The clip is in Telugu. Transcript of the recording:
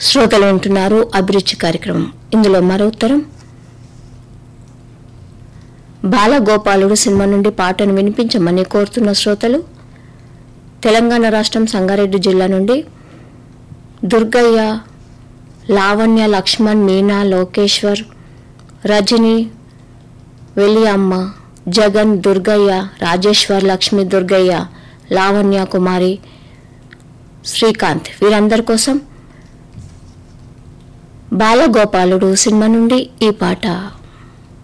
శ్రోతలు వింటున్నారు అభిరుచి కార్యక్రమం ఇందులో మరో ఉత్తరం బాలగోపాలుడు సినిమా నుండి పాటను వినిపించమని కోరుతున్న శ్రోతలు తెలంగాణ రాష్ట్రం సంగారెడ్డి జిల్లా నుండి దుర్గయ్య లావణ్య లక్ష్మణ్ మీనా లోకేశ్వర్ రజని వెలియమ్మ జగన్ దుర్గయ్య రాజేశ్వర్ లక్ష్మి దుర్గయ్య లావణ్య కుమారి శ్రీకాంత్ వీరందరి కోసం బాలగోపాలుడు సినిమా నుండి ఈ పాట